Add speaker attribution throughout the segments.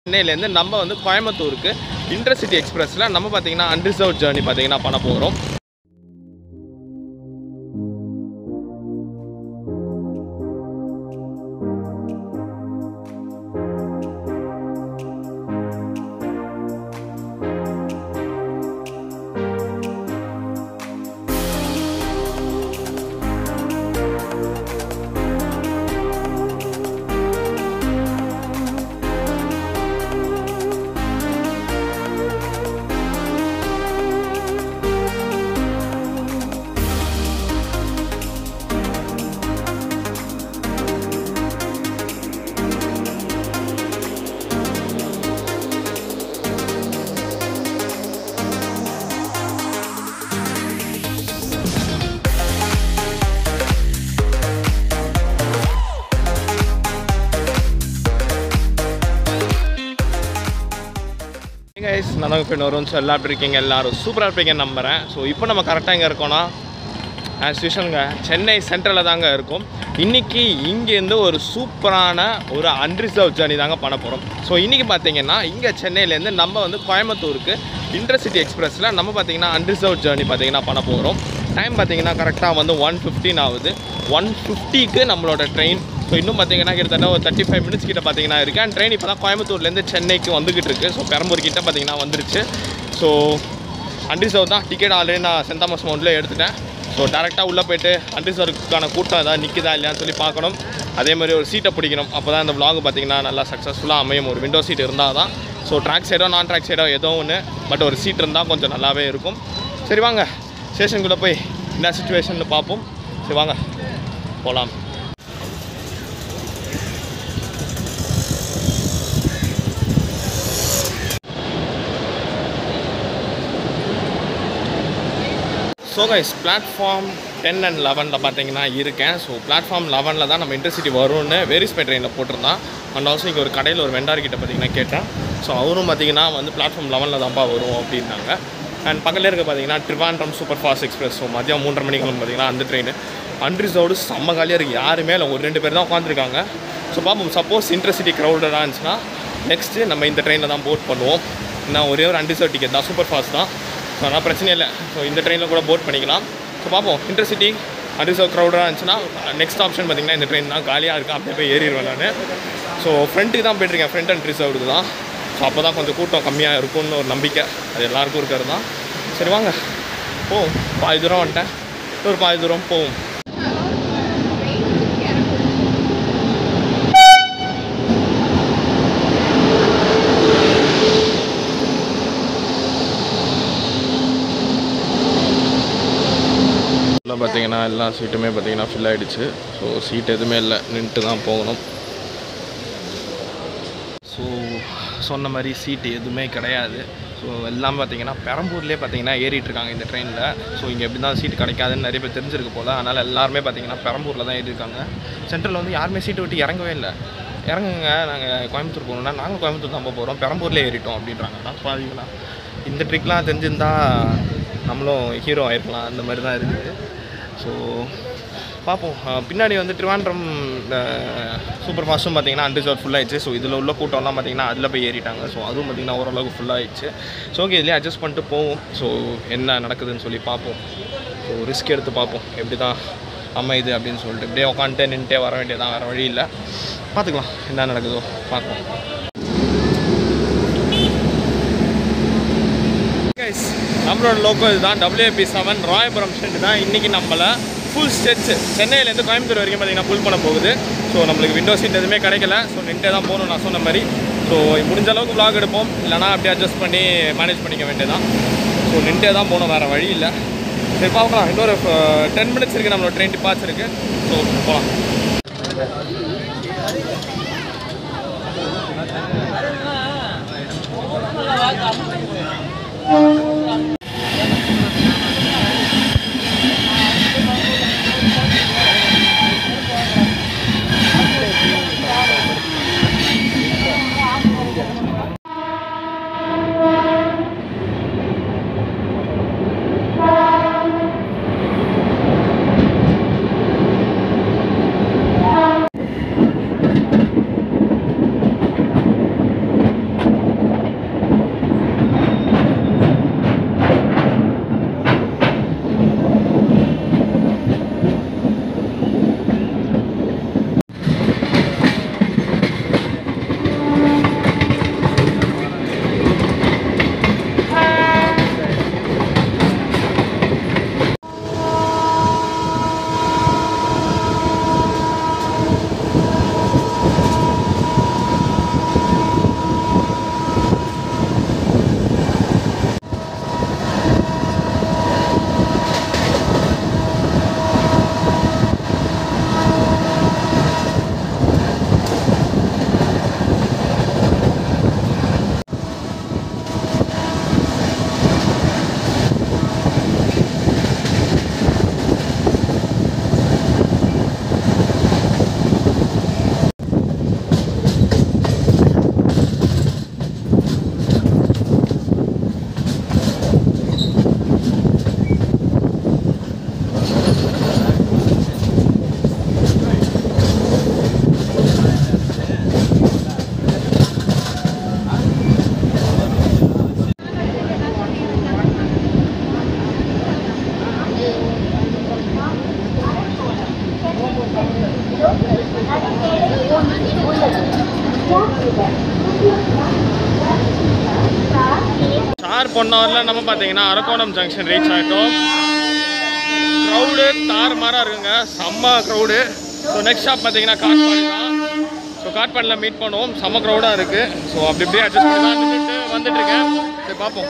Speaker 1: சென்னையிலேருந்து நம்ம வந்து கோயம்புத்தூருக்கு இன்டர்சிட்டி எக்ஸ்பிரஸில் நம்ம பார்த்தீங்கன்னா அன்ரிசர்வ் ஜேர்னி பார்த்தீங்கன்னா பண்ண போகிறோம் கைஸ் நான் தான் ஃப்ரெண்ட் வரும் ஸோ எல்லா எப்படி இருக்கீங்க எல்லாரும் சூப்பராக இருப்பீங்கன்னு நம்புகிறேன் ஸோ இப்போ நம்ம கரெக்டாக எங்கே இருக்கோம்னா ஆஸ் யூஷுவலுங்க சென்னை சென்ட்ரலில் தாங்க இருக்கும் இன்றைக்கி இங்கேருந்து ஒரு சூப்பரான ஒரு அன்ரிசர்வ் ஜேர்னி தாங்க பண்ண போகிறோம் ஸோ இன்றைக்கி பார்த்தீங்கன்னா இங்கே சென்னையிலேருந்து நம்ம வந்து கோயம்புத்தூருக்கு இன்டர்சிட்டி எக்ஸ்பிரஸில் நம்ம பார்த்தீங்கன்னா அன்ரிசர்வ் ஜேர்னி பார்த்தீங்கன்னா பண்ண போகிறோம் டைம் பார்த்தீங்கன்னா கரெக்டாக வந்து ஒன் ஃபிஃப்டின் ஆகுது ஒன் ஃபிஃப்டிக்கு நம்மளோட ட்ரெயின் ஸோ இன்னும் பார்த்தீங்கன்னா கிட்டத்தட்ட ஒரு தேர்ட்டி ஃபைவ் மினிட்ஸ் கிட்ட பார்த்தீங்கன்னா இருக்குது அண்ட் ட்ரெயின் இப்போ தான் கோயம்புத்தூர்லேருந்து சென்னைக்கு வந்துகிட்டு இருக்கு ஸோ பெரம்பூர் கிட்ட பார்த்தீங்கன்னா வந்துருச்சு ஸோ அன்ரிசர்வ் தான் டிக்கெட் ஆல்ரெடி நான் சென்ட் தாமஸ் மவுண்ட்லேயே எடுத்துட்டேன் ஸோ டேரெக்டாக உள்ளே போயிட்டு அன்ரிசர்வுக்கான கூட்டம் ஏதாவது நிற்குதா இல்லையான்னு சொல்லி பார்க்கணும் அதே மாதிரி ஒரு சீட்டை பிடிக்கணும் அப்போ தான் இந்த vlog பார்த்தீங்கன்னா நல்லா சக்ஸஸ்ஃபுல்லாக அமையும் ஒரு விண்டோ சீட் இருந்தால் தான் ஸோ ட்ராக் சைடோ நான் ட்ராக் சைடோ ஏதோ ஒன்று பட் ஒரு சீட் இருந்தால் கொஞ்சம் நல்லாவே இருக்கும் சரி வாங்க ஸ்டேஷனுக்குள்ளே போய் என்ன சுச்சுவேஷன் பார்ப்போம் சரி வாங்க போகலாம் so guys platform ten and லெவனில் பார்த்தீங்கன்னா இருக்கேன் ஸோ பிளாட்ஃபார்ம் லெவனில் தான் நம்ம இன்டர்சிட்டி வரும்னு வேரிஸ்பை ட்ரெயினில் போட்டிருந்தான் அண்ட் ஆல்சோ இங்கே ஒரு கடையில் ஒரு வெண்டார் கிட்ட பார்த்தீங்கன்னா கேட்டேன் ஸோ அவரும் பார்த்தீங்கன்னா வந்து பிளாட்ஃபார்ம் லெவனில் தான்ப்பா வரும் அப்படின்னாங்க அண்ட் பக்கத்தில் இருக்க பார்த்தீங்கன்னா Trivandrum super fast express so மதியம் மூன்றரை மணிக்கு பார்த்தீங்கன்னா அந்த ட்ரெயின் அன்ரிசர்வ்டு செம்ம காலியாக இருக்குது யாருமே இல்லை ஒரு ரெண்டு பேர் தான் உட்காந்துருக்காங்க ஸோ பார்ப்போம் சப்போஸ் இன்டர்சிட்டி க்ரௌடடாக இருந்துச்சுன்னா நெக்ஸ்ட்டு நம்ம இந்த ட்ரெயினில் தான் போட் பண்ணுவோம் நான் ஒரே ஒரு அன்ரிசர்வ் டிக்கெட் தான் சூப்பர் ஃபாஸ்ட் தான் ஸோ அதனால் பிரச்சனை இல்லை ஸோ இந்த ட்ரெயினில் கூட போட் பண்ணிக்கலாம் ஸோ பார்ப்போம் இன்டர்சிட்டி அன்ரிசர்வ் க்ரௌடாக இருந்துச்சுன்னா நெக்ஸ்ட் ஆப்ஷன் பார்த்தீங்கன்னா இந்த ட்ரெயின் தான் காலியாக இருக்குது அப்படியே போய் ஏறிடுவேன் நான் ஸோ ஃப்ரண்ட்டுக்கு தான் போயிட்டுருக்கேன் ஃப்ரண்ட் அண்ட் ரிசர்வ்டு தான் ஸோ அப்போ தான் கொஞ்சம் கூட்டம் கம்மியாக இருக்கும்னு ஒரு நம்பிக்கை அது எல்லாருக்கும் இருக்கிறது தான் சரி வாங்க போவோம் பாதி தூரம் வந்துட்டேன் ஒரு பாதி தூரம் போவோம் உள்ள பார்த்தீங்கன்னா எல்லா சீட்டுமே பார்த்தீங்கன்னா ஃபில் ஆகிடுச்சு ஸோ சீட் எதுவுமே இல்லை நின்றுட்டு தான் போகணும் ஸோ சொன்ன மாதிரி சீட்டு எதுவுமே கிடையாது ஸோ எல்லாம் பார்த்தீங்கன்னா பெரம்பூர்லேயே பார்த்தீங்கன்னா ஏறிட்டு இருக்காங்க இந்த ட்ரெயினில் ஸோ இங்கே எப்படி தான் சீட் கிடைக்காதுன்னு நிறைய பேர் தெரிஞ்சிருக்கு போல் அதனால் எல்லாருமே பார்த்தீங்கன்னா பெரம்பூரில் தான் ஏறி இருக்காங்க சென்ட்ரலில் வந்து யாருமே சீட்டை விட்டு இறங்கவே இல்லை இறங்குங்க நாங்கள் கோயம்புத்தூர் போகணுன்னா நாங்கள் கோயம்புத்தூர் தான் போக போகிறோம் பெரம்பூர்லேயே ஏறிட்டோம் அப்படின்றாங்க நான் பாதிங்களா இந்த ட்ரிக்லாம் தெரிஞ்சிருந்தா நம்மளும் ஹீரோ ஆயிருக்கலாம் அந்த மாதிரி தான் இருக்குது ஸோ பார்ப்போம் அஹ் பின்னாடி வந்து ட்ரிவாண்ட்ரம் சூப்பர் ஃபாஸ்ட்டும் பார்த்தீங்கன்னா அன்ரிசர்வ் ஃபுல் ஆயிடுச்சு ஸோ இதில் உள்ள கூட்டம்லாம் பார்த்தீங்கன்னா அதில் போய் ஏறிட்டாங்க ஸோ அதுவும் பார்த்தீங்கன்னா ஓரளவுக்கு ஃபுல் ஆயிடுச்சு ஸோ ஓகே இதுலேயே அட்ஜஸ்ட் பண்ணிட்டு போவோம் ஸோ என்ன நடக்குதுன்னு சொல்லி பார்ப்போம் ஸோ ரிஸ்க் எடுத்து பார்ப்போம் எப்படி தான் அமையுது அப்படின்னு சொல்லிட்டு இப்படியே உட்காந்துட்டே நின்றுட்டே வர வேண்டியதான் வேறு வழி இல்லை பார்த்துக்கலாம் என்ன நடக்குதோ பார்ப்போம் கைஸ் நம்மளோட லோக்கோ இதுதான் டபிள்யூபி செவன் ராயபுரம் ஸ்டெண்ட் தான் இன்றைக்கி நம்மளை ஃபுல் ஸ்டெச் சென்னையிலேருந்து கோயம்புத்தூர் வரைக்கும் பார்த்தீங்கன்னா ஃபுல் பண்ண போகுது ஸோ நம்மளுக்கு விண்டோ சீட் எதுவுமே கிடைக்கல ஸோ நின்ட்டே தான் போகணும் நான் சொன்ன மாதிரி ஸோ முடிஞ்ச அளவுக்கு vlog எடுப்போம் இல்லைனா அப்படியே அட்ஜஸ்ட் பண்ணி மேனேஜ் பண்ணிக்க வேண்டியதான் ஸோ நின்ட்டே தான் போகணும் வேறு வழி இல்லை சரி பார்க்கலாம் இன்னொரு டென் மினிட்ஸ் இருக்குது நம்மளோட ட்ரெயின் டிபார்ட்ஸ் இருக்குது ஸோ போகலாம் அனதர் ஒன் ஹவரில் நம்ம பார்த்தீங்கன்னா அரக்கோணம் ஜங்ஷன் ரீச் ஆகிட்டோம் க்ரௌடு தாறுமாறாக இருக்குங்க செம்ம க்ரௌடு ஸோ நெக்ஸ்ட் ஷாப் பார்த்தீங்கன்னா காட்பாடி தான் ஸோ காட்பாடியில் மீட் பண்ணுவோம் செம்ம க்ரௌடாக இருக்குது ஸோ அப்படி இப்படியே அட்ஜஸ்ட் பண்ணி தான் நின்றுட்டு வந்துட்டு இருக்கேன் சரி பார்ப்போம்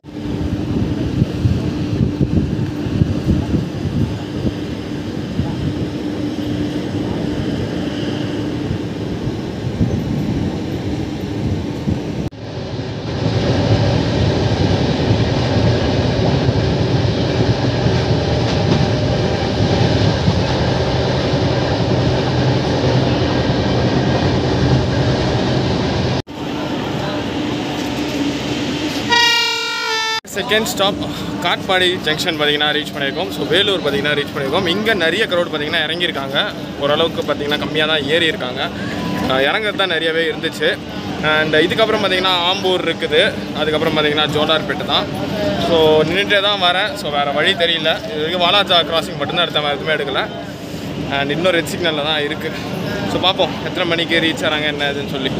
Speaker 1: செகண்ட் ஸ்டாப் காட்பாடி ஜங்ஷன் பார்த்தீங்கன்னா ரீச் பண்ணியிருக்கோம் ஸோ வேலூர் பார்த்தீங்கன்னா ரீச் பண்ணியிருக்கோம் இங்கே நிறைய க்ரௌட் பார்த்தீங்கன்னா இறங்கியிருக்காங்க ஓரளவுக்கு பார்த்தீங்கன்னா கம்மியாக தான் ஏறி இருக்காங்க அஹ் இறங்குறது தான் நிறையவே இருந்துச்சு அண்ட் இதுக்கப்புறம் பார்த்தீங்கன்னா ஆம்பூர் இருக்குது அதுக்கப்புறம் பார்த்தீங்கன்னா ஜோலார்பேட்டு தான் ஸோ நின்றுட்டே தான் வரேன் ஸோ வேறு வழி தெரியல இது வரைக்கும் வாலாஜா கிராசிங் மட்டும்தான் எடுத்த வேறு எதுவுமே எடுக்கல அண்ட் இன்னும் ரெட் சிக்னலில் தான் இருக்குது ஸோ பார்ப்போம் எத்தனை மணிக்கு ரீச் ஆகிறாங்க என்ன இதுன்னு சொல்லி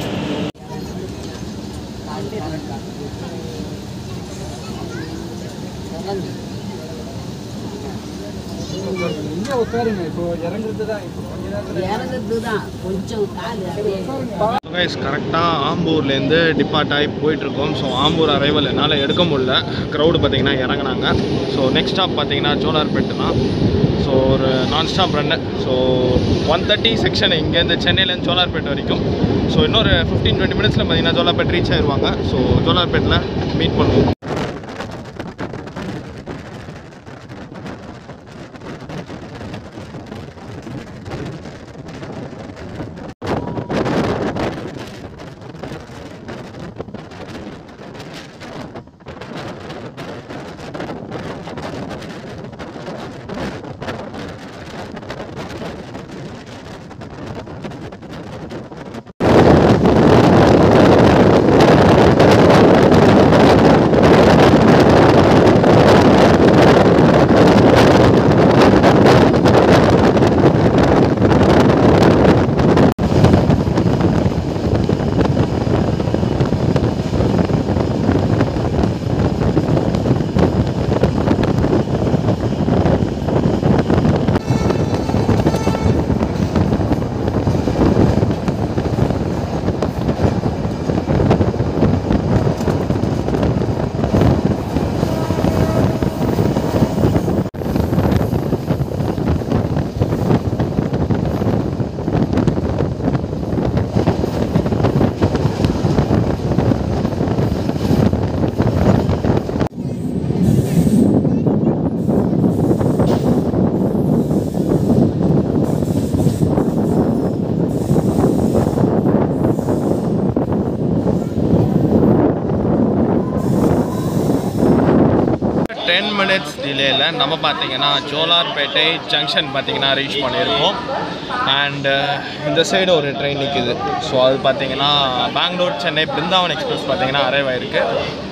Speaker 2: இங்கே உட்காருங்க இப்போ இறங்குறது தான் இப்போ கொஞ்ச நேரத்துல
Speaker 3: இறங்குறது தான் கொஞ்சம் கால் அப்படியே
Speaker 1: கைஸ் கரெக்டாக ஆம்பூர்லேருந்து டிபார்ட் ஆகி போயிட்டுருக்கோம் ஸோ ஆம்பூர் அரைவல் என்னால் எடுக்க முடியல க்ரௌடு பார்த்தீங்கன்னா இறங்குனாங்க ஸோ நெக்ஸ்ட் ஸ்டாப் பார்த்தீங்கன்னா ஜோலார்பேட்டு தான் ஸோ ஒரு non stop run so one thirty section இங்கேருந்து சென்னையிலேருந்து ஜோலார்பேட் வரைக்கும் ஸோ இன்னொரு ஃபிஃப்டீன் டுவெண்ட்டி மினிட்ஸில் பார்த்தீங்கன்னா ஜோலார்பேட் ரீச் ஆயிடுவாங்க ஸோ ஜோலார்பேட்டில் மீட் பண்ணுவோம் டென் மினிட்ஸ் டிலேயில் நம்ம பார்த்தீங்கன்னா ஜோலார்பேட்டை ஜங்ஷன் பார்த்தீங்கன்னா ரீச் பண்ணியிருக்கோம் அண்டு இந்த சைடு ஒரு ட்ரெயின் நிற்குது ஸோ அது பார்த்தீங்கன்னா பெங்களூர் சென்னை பிருந்தாவன் எக்ஸ்பிரஸ் பார்த்தீங்கன்னா அரைவ் ஆயிருக்கு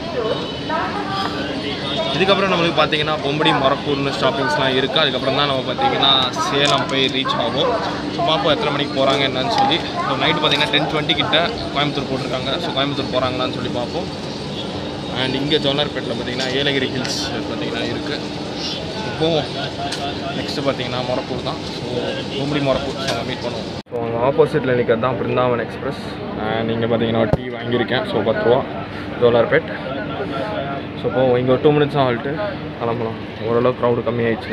Speaker 1: இதுக்கப்புறம் நம்மளுக்கு பார்த்தீங்கன்னா பொம்படி மொரப்பூர்னு ஸ்டாப்பிங்ஸ்லாம் இருக்குது அதுக்கப்புறம் தான் நம்ம பார்த்தீங்கன்னா சேலம் போய் ரீச் ஆகும் ஸோ பார்ப்போம் எத்தனை மணிக்கு போகிறாங்க என்னன்னு சொல்லி ஸோ நைட்டு பார்த்தீங்கன்னா டென் டுவெண்ட்டி கிட்ட கோயம்புத்தூர் போட்டிருக்காங்க ஸோ கோயம்புத்தூர் போகிறாங்களான்னு சொல்லி பார்ப்போம் அண்ட் இங்கே ஜோலார்பேட்டில் பார்த்தீங்கன்னா ஏலகிரி ஹில்ஸ் பார்த்தீங்கன்னா இருக்குது போவோம் நெக்ஸ்ட்டு பார்த்தீங்கன்னா மொரப்பூர் தான் ஸோ பொம்படி மொரப்பூர் ஸோ மீட் பண்ணுவோம் ஸோ அங்கே ஆப்போசிட்டில் நிற்கிறது தான் பிருந்தாவன் எக்ஸ்பிரஸ் அண்ட் இங்கே பார்த்தீங்கன்னா டீ வாங்கியிருக்கேன் ஸோ பத்து ரூபா ஜோலார்பேட் ஸோ போவோம் இங்கே ஒரு டூ மினிட்ஸ் ஆகிட்டு கிளம்பலாம் ஓரளவு க்ரௌடு கம்மியாயிடுச்சு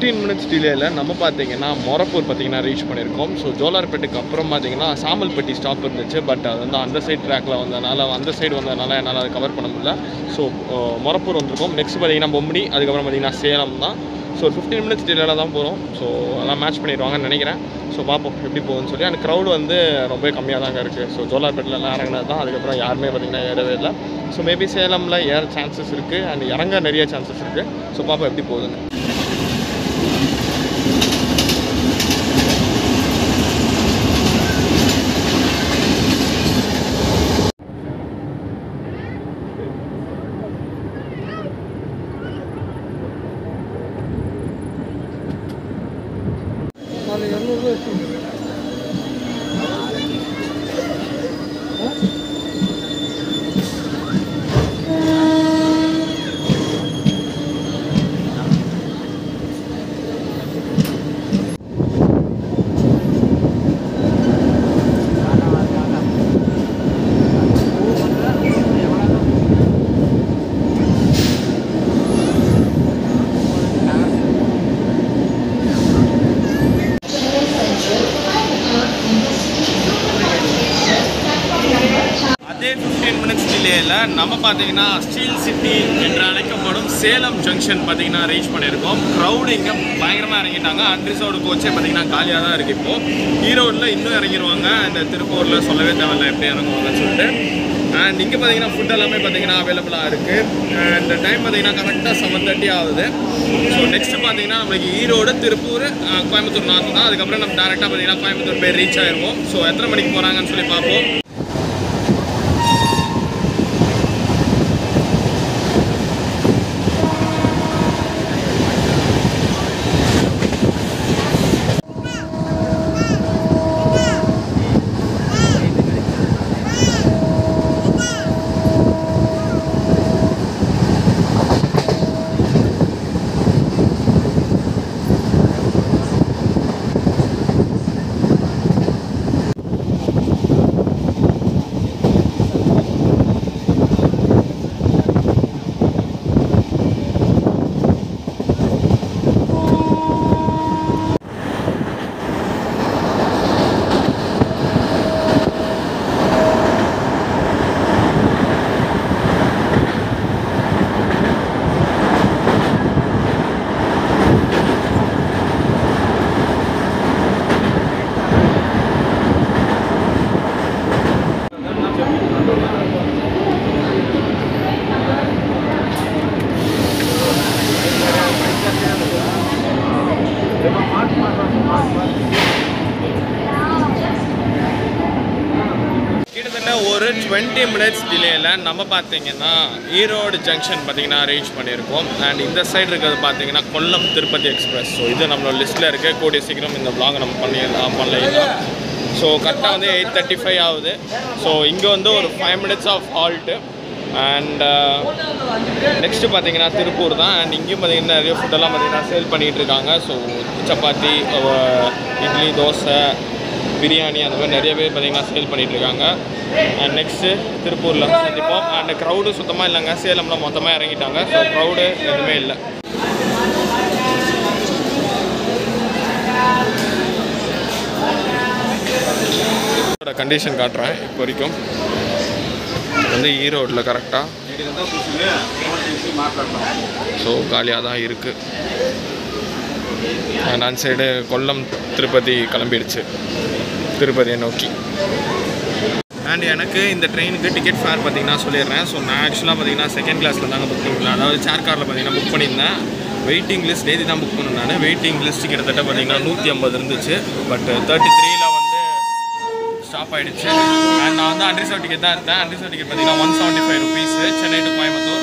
Speaker 1: ஃபிஃப்டீன் மினிட்ஸ் டிலேயில் நம்ம பார்த்தீங்கன்னா மொரப்பூர் பார்த்தீங்கன்னா ரீச் பண்ணியிருக்கோம் ஸோ ஜோலார்பேட்டுக்கு அப்புறம் பார்த்தீங்கன்னா சாமல்பட்டி ஸ்டாப் இருந்துச்சு பட் அது வந்து அந்த சைட் ட்ராக்கில் வந்ததுனால அந்த சைடு வந்ததுனால என்னால் அதை கவர் பண்ண முடியல ஸோ மொரப்பூர் வந்திருக்கோம் நெக்ஸ்ட் பார்த்தீங்கன்னா பொம்மடி அதுக்கப்புறம் பார்த்தீங்கன்னா சேலம் தான் ஸோ ஃபிஃப்டீன் மினிட்ஸ் டிலேயில் தான் போகிறோம் ஸோ அதெல்லாம் மேட்ச் பண்ணிடுவாங்கன்னு நினைக்கிறேன் ஸோ பார்ப்போம் எப்படி போகுதுன்னு சொல்லி அந்த க்ரௌடு வந்து ரொம்ப கம்மியாக தாங்க இருக்குது ஸோ ஜோலார்பேட்டில் எல்லாம் இறங்கினது தான் அதுக்கப்புறம் யாருமே பார்த்தீங்கன்னா ஏறவே இல்லை ஸோ மேபி சேலமில் ஏற சான்சஸ் இருக்குது அண்ட் இறங்க நிறைய சான்சஸ் இருக்குது ஸோ பார்ப்போம் எப்படி போகுதுன்னு
Speaker 2: அது இரநூறுவா வச்சு
Speaker 1: அதே ஃபிஃப்டீன் மினிட்ஸ் டிலேயில் நம்ம பார்த்தீங்கன்னா ஸ்டீல் சிட்டி என்று அழைக்கப்படும் சேலம் ஜங்ஷன் பார்த்தீங்கன்னா ரீச் பண்ணியிருக்கோம் க்ரௌடு இங்கே பயங்கரமாக இறங்கிட்டாங்க அன்ரிசோர்டு கோச்சே பார்த்தீங்கன்னா காலியாக தான் இருக்குது இப்போது ஈரோடில் இன்னும் இறங்கிடுவாங்க அந்த திருப்பூரில் சொல்லவே தேவையில்ல எப்படி இறங்குவாங்கன்னு சொல்லிட்டு அண்ட் இங்கே பார்த்தீங்கன்னா ஃபுட் எல்லாமே பார்த்தீங்கன்னா அவைலபிளாக இருக்குது அண்ட் டைம் பார்த்தீங்கன்னா கரெக்டாக செவன் தேர்ட்டி ஆகுது ஸோ நெக்ஸ்ட் பார்த்தீங்கன்னா நம்மளுக்கு ஈரோடு திருப்பூர் அஹ், கோயம்புத்தூர் நார்த் தான் அதுக்கப்புறம் நம்ம டேரெக்டாக பார்த்தீங்கன்னா கோயம்புத்தூர் போய் ரீச் ஆயிடுவோம் ஸோ எத்தனை மணிக்கு போகிறாங்கன்னு சொல்லி பார்ப்போம் கிட்டத்தட்ட ஒரு டுவெண்ட்டி மினிட்ஸ் டிலேயில் நம்ம பார்த்தீங்கன்னா ஈரோடு ஜங்ஷன் பார்த்தீங்கன்னா ரீச் பண்ணியிருக்கோம் அண்ட் இந்த சைடு இருக்கிறது பார்த்தீங்கன்னா கொல்லம் திருப்பதி எக்ஸ்பிரஸ் ஸோ இது நம்மளோட லிஸ்ட்டில் இருக்க கூடிய சீக்கிரம் இந்த vlog நம்ம பண்ணிடலாம் பண்ணலாம் ஸோ கரெக்டாக வந்து எயிட் தேர்ட்டி ஃபைவ் ஆகுது ஸோ இங்கே வந்து ஒரு five minutes of halt and next பார்த்தீங்கன்னா திருப்பூர் தான் அண்ட் இங்கேயும் பார்த்தீங்கன்னா நிறைய ஃபுட்டெல்லாம் பார்த்தீங்கன்னா சேல் பண்ணிகிட்டு இருக்காங்க ஸோ சப்பாத்தி அஹ், இட்லி தோசை பிரியாணி அந்த மாதிரி நிறைய பேர் பார்த்தீங்கன்னா சேல் பண்ணிட்டு இருக்காங்க அண்ட் நெக்ஸ்ட்டு திருப்பூரில் சந்திப்போம் அண்ட் க்ரௌடு சுத்தமாக இல்லைங்க சேலமில் மொத்தமாக இறங்கிட்டாங்க ஸோ க்ரௌடு எதுவுமே இல்லை கண்டிஷன் காட்டுறேன் இப்போ வரைக்கும் வந்து ஈரோட்டில் கரெக்டாக ஸோ காலியாக தான் இருக்குது நான் சைடு கொல்லம் திருப்பதி கிளம்பிடுச்சு திருப்பதியை நோக்கி அண்ட் எனக்கு இந்த ட்ரெயினுக்கு டிக்கெட் ஃபேர் பார்த்தீங்கன்னா சொல்லிடுறேன் ஸோ நான் ஆக்சுவலாக பார்த்தீங்கன்னா செகண்ட் கிளாஸில் தாங்க புக் பண்ணிருந்தேன் அதாவது சேர் காரில் பார்த்தீங்கன்னா புக் பண்ணியிருந்தேன் வெயிட்டிங் லிஸ்ட் நேதி தான் புக் பண்ணேன் நான் வெயிட்டிங் லிஸ்ட் கிட்டத்தட்ட பார்த்தீங்கன்னா நூற்றி ஐம்பது இருந்துச்சு பட் தேர்ட்டி த்ரீல வந்து ஸ்டாப் ஆயிடுச்சு அண்ட் நான் வந்து அன்ரிசர்வ் டிக்கெட் தான் இருந்தேன் அன்ரிசர்வ் டிக்கெட் பார்த்தீங்கன்னா one seventy five rupees Chennai to Coimbatore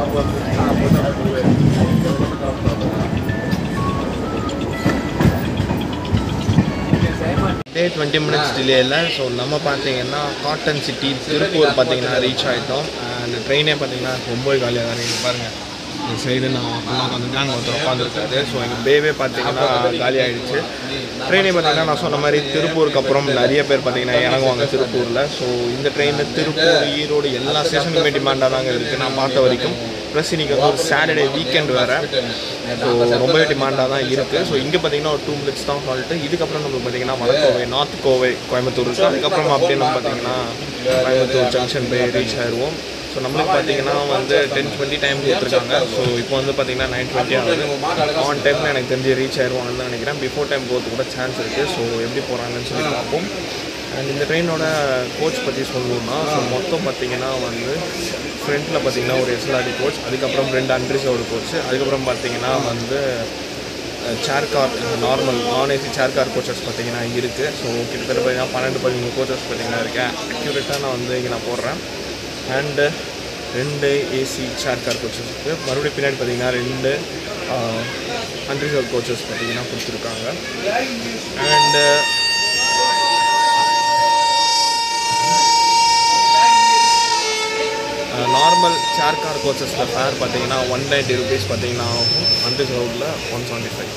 Speaker 1: டே டுவெண்ட்டி மினிட்ஸ் டிலேயில் ஸோ நம்ம பார்த்தீங்கன்னா காட்டன் சிட்டி திருப்பூர் பார்த்தீங்கன்னா ரீச் ஆகிட்டோம் அந்த ட்ரெயினே பார்த்தீங்கன்னா ரொம்ப காலியாக தான் இருக்குது பாருங்கள் இந்த சைடு நான் ஃபுல்லாக வந்து கேங் ஒருத்தர் உட்காந்துருக்காரு ஸோ எங்கள் பேவே பார்த்தீங்கன்னா காலி ஆகிடுச்சு ட்ரெயினே பார்த்தீங்கன்னா நான் சொன்ன மாதிரி திருப்பூருக்கு அப்புறம் நிறைய பேர் பார்த்தீங்கன்னா இறங்குவாங்க திருப்பூரில் ஸோ இந்த ட்ரெயினில் திருப்பூர் ஈரோடு எல்லா ஸ்டேஷனுக்குமே டிமாண்டாக தாங்க இருக்குது நான் பார்த்த வரைக்கும் ப்ளஸ் இன்றைக்கி வந்து ஒரு சாட்டர்டே வீக்கெண்ட் வேறு ஸோ ரொம்பவே டிமாண்டாக தான் இருக்குது ஸோ இங்கே பார்த்தீங்கன்னா ஒரு டூ மினிட்ஸ் தான் ஹால்ட்டு இதுக்கப்புறம் நம்மளுக்கு பார்த்தீங்கன்னா வடக்கோவை நார்த் கோவை கோயம்புத்தூர் இருக்குது அதுக்கப்புறம் அப்படியே நம்ம பார்த்தீங்கன்னா கோயம்புத்தூர் ஜங்ஷன் போய் ரீச் ஆயிடுவோம் ஸோ நம்மளுக்கு பார்த்தீங்கன்னா வந்து டென் டுவெண்ட்டி டைம் கொடுத்துருக்காங்க ஸோ இப்போ வந்து பார்த்தீங்கன்னா நைன் டுவெண்ட்டி ஆகுது ஆன் டைமில் எனக்கு தெரிஞ்சு ரீச் ஆயிடுவாங்கன்னு தான் நினைக்கிறேன் பிஃபோர் டைம் போகிறது கூட சான்ஸ் இருக்குது ஸோ எப்படி போகிறாங்கன்னு சொல்லி பார்ப்போம் அண்ட் இந்த ட்ரெயினோட கோச் பற்றி சொல்லணும்னா ஸோ மொத்தம் பார்த்தீங்கன்னா வந்து ஃப்ரண்ட்டில் பார்த்தீங்கன்னா ஒரு எஸ்எல்ஆர்டி கோச் அதுக்கப்புறம் ரெண்டு அன்ரிசர்வ்டு கோச் அதுக்கப்புறம் பார்த்தீங்கன்னா வந்து chair car normal non AC chair car coaches பார்த்தீங்கன்னா இருக்குது ஸோ கிட்டத்தட்ட பார்த்தீங்கன்னா பன்னெண்டு பதிமூணு கோச்சஸ் பார்த்தீங்கன்னா இருக்கேன் அக்யூரேட்டாக நான் வந்து இங்கே நான் போடுறேன் அண்டு ரெண்டு ஏசி சேர் கார் கோச்சஸ் இருக்குது மறுபடியும் பின்னாடி பார்த்தீங்கன்னா ரெண்டு அன்ரிசர்வ் கோச்சஸ் பார்த்தீங்கன்னா கொடுத்துருக்காங்க அண்டு நார்மல் சேர் கார் கோச்சஸில் ஃபேர் பார்த்தீங்கன்னா ஒன் நைன்ட்டி ருபீஸ் பார்த்தீங்கன்னா ஆகும் அன்ரிசர்வ்டில் ஒன் செவன்ட்டி ஃபைவ்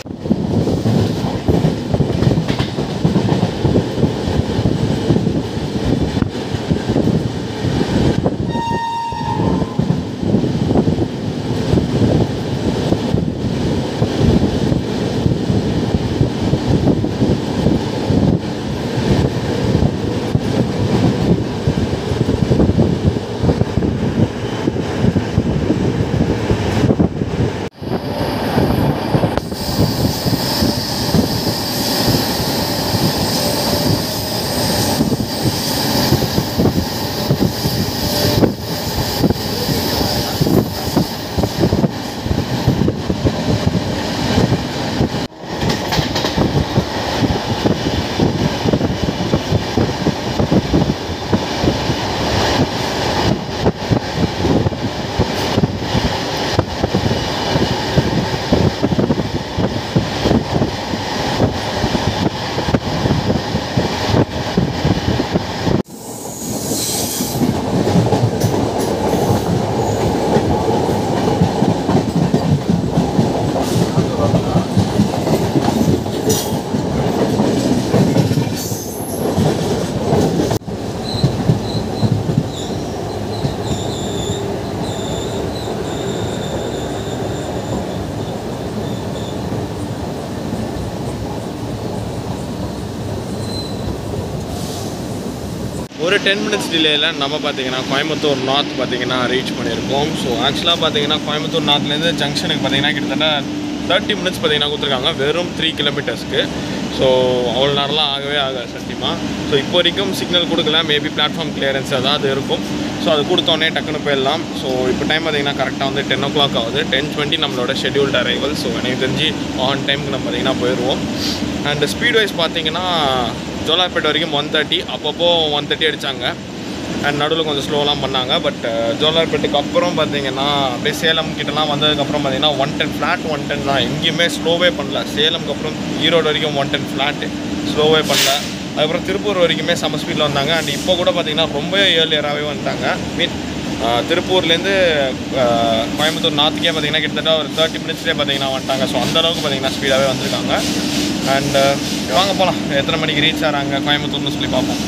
Speaker 1: ஒரு டென் மினிட்ஸ் டிலேயில் நம்ம பார்த்தீங்கன்னா கோயம்புத்தூர் நார்த் பார்த்தீங்கன்னா ரீச் பண்ணியிருக்கோம் ஸோ ஆக்சுவலாக பார்த்தீங்கன்னா கோயம்புத்தூர் நார்த்லேருந்து ஜங்ஷனுக்கு பார்த்தீங்கன்னா கிட்டத்தட்ட தேர்ட்டி மினிட்ஸ் பார்த்தீங்கன்னா கொடுத்துருக்காங்க வெறும் த்ரீ கிலோமீட்டர்ஸ்க்கு ஸோ அவ்வளோ நேரம்லாம் ஆகவே ஆகாது சத்தியமாக ஸோ இப்போ வரைக்கும் சிக்னல் கொடுக்கல மேபி பிளாட்ஃபார்ம் கிளியரன்ஸ் ஏதாவது இருக்கும் ஸோ அது கொடுத்தோடனே டக்குன்னு போயிடலாம் ஸோ இப்போ டைம் பார்த்தீங்கன்னா கரெக்டாக வந்து டென் ஓ கிளாக் ஆகுது டென் டுவெண்ட்டி நம்மளோட ஷெட்யூல்டு அரைவல் ஸோ எனக்கு தெரிஞ்சு ஆன் டைமுக்கு நம்ம பார்த்தீங்கன்னா போயிடுவோம் அண்ட் ஸ்பீட் வைஸ் பார்த்தீங்கன்னா ஜோலார்பேட் வரைக்கும் ஒன் தேர்ட்டி அப்பப்போ ஒன் தேர்ட்டி அடித்தாங்க அண்ட் நடுவில் கொஞ்சம் ஸ்லோலாம் பண்ணாங்க பட் ஜோலார்பேட்டுக்கு அப்புறம் பார்த்தீங்கன்னா அப்படியே சேலம் கிட்டலாம் வந்ததுக்கப்புறம் பார்த்தீங்கன்னா one ten flat one ten தான் எங்கேயுமே ஸ்லோவே பண்ணல சேலம்க்கு அப்புறம் ஈரோடு வரைக்கும் ஒன் டென் ஃப்ளாட்டு ஸ்லோவே பண்ணல அதுக்கப்புறம் திருப்பூர் வரைக்குமே செம்ம ஸ்பீடில் வந்தாங்க அண்ட் இப்போ கூட பார்த்தீங்கன்னா ரொம்ப ஏர்லியராகவே வந்துட்டாங்க மீன் திருப்பூர்லேருந்து அஹ், கோயம்புத்தூர் நார்த்துக்கே பார்த்தீங்கன்னா கிட்டத்தட்ட ஒரு தேர்ட்டி மினிட்ஸ்லேயே பார்த்தீங்கன்னா வந்துட்டாங்க ஸோ அந்த அளவுக்கு பார்த்தீங்கன்னா ஸ்பீடாகவே வந்திருக்காங்க அண்ட் வாங்க போகலாம் எத்தனை மணிக்கு ரீச் ஆகிறாங்க கோயம்புத்தூர்னு சொல்லி பார்ப்போம்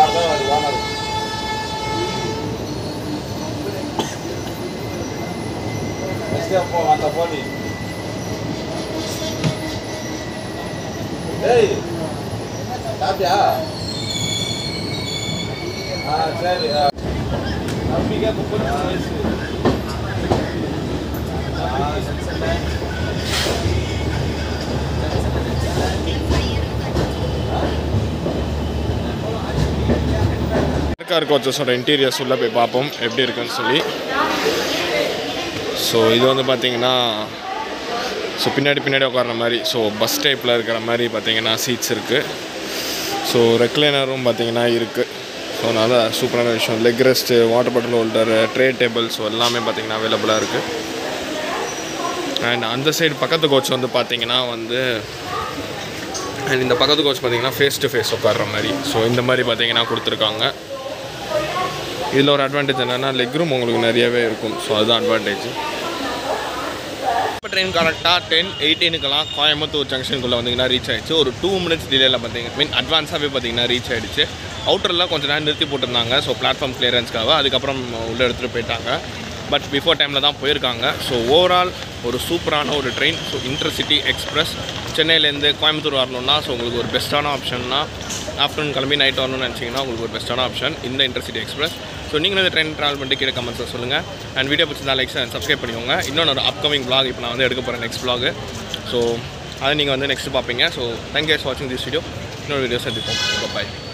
Speaker 4: ஏய் சாப்பிட்டியா ஆ சரி ஆ. தம்பிக்கு முப்பத்தி மூணு வயசு ஆ, சரி, சரி.
Speaker 1: கார் கோச்சஸோட இன்டீரியர்ஸ் உள்ளே போய் பார்ப்போம் எப்படி இருக்குன்னு சொல்லி ஸோ இது வந்து பார்த்தீங்கன்னா ஸோ பின்னாடி பின்னாடி உட்கார்ற மாதிரி ஸோ பஸ் டைப்பில் இருக்கிற மாதிரி பார்த்தீங்கன்னா சீட்ஸ் இருக்குது ஸோ ரெக்லைனரும் பார்த்தீங்கன்னா இருக்குது ஸோ அதனால் சூப்பரான விஷயம் leg rest water bottle holder tray table so எல்லாமே பார்த்தீங்கன்னா அவைலபிளாக இருக்குது அண்ட் அந்த சைடு பக்கத்து கோச் வந்து பார்த்தீங்கன்னா வந்து அண்ட் இந்த பக்கத்து கோச் பார்த்தீங்கன்னா ஃபேஸ் டு ஃபேஸ் உட்கார்ற மாதிரி ஸோ இந்த மாதிரி பார்த்தீங்கன்னா கொடுத்துருக்காங்க இதில் ஒரு அட்வான்டேஜ் என்னென்னா லெக் ரூம் உங்களுக்கு நிறையவே இருக்கும் ஸோ அதுதான் அட்வான்டேஜ் இப்போ ட்ரெயின் கரெக்டாக டென் எயிட்டீனுக்கெல்லாம் கோயம்புத்தூர் ஜங்ஷனுக்குள்ளே வந்தீங்கன்னா ரீச் ஆயிடுச்சு ஒரு டூ மினிட்ஸ் டிலேயில் பார்த்தீங்க மீன் அட்வான்ஸாகவே பார்த்தீங்கன்னா ரீச் ஆயிடுச்சு அவுட்டரில் கொஞ்சம் நேரம் நிறுத்தி போட்டிருந்தாங்க ஸோ பிளாட்ஃபார்ம் கிளியரன்ஸ்க்காக அதுக்கப்புறம் உள்ளே எடுத்துகிட்டு போயிட்டாங்க பட் பிஃபோர் டைமில் தான் போயிருக்காங்க ஸோ ஓவரால் ஒரு சூப்பரான ஒரு ட்ரெயின் ஸோ இன்டர்சிட்டி எக்ஸ்பிரஸ் சென்னையிலேருந்து கோயம்புத்தூர் வரணும்னா ஸோ உங்களுக்கு ஒரு பெஸ்ட்டான ஆப்ஷன்னா ஆஃப்டர்நூன் கிளம்பி நைட் வரணும்னு நினச்சிங்கன்னா உங்களுக்கு ஒரு பெஸ்ட்டான ஆப்ஷன் இந்த இன்டர்சிட்டி எக்ஸ்பிரஸ் ஸோ நீங்களும் இந்த ட்ரெயின் ட்ராவல் பண்ணிட்டு கீழே கமெண்ட்ஸில் சொல்லுங்கள் அண்ட் வீடியோ பிடிச்சிருந்தா லைக்ஸ் அண்ட் சப்ஸ்கிரைப் பண்ணிக்கோங்க இன்னொன்று ஒரு அப்கமிங் vlog இப்போ நான் வந்து எடுக்க போகிறேன் நெக்ஸ்ட் vlog ஸோ அதை நீங்கள் வந்து நெக்ஸ்ட் பார்ப்பீங்க ஸோ தேங்க் யூஸ் வாட்சிங் திஸ் வீடியோ இன்னொரு வீடியோ சந்திப்போம் பாய்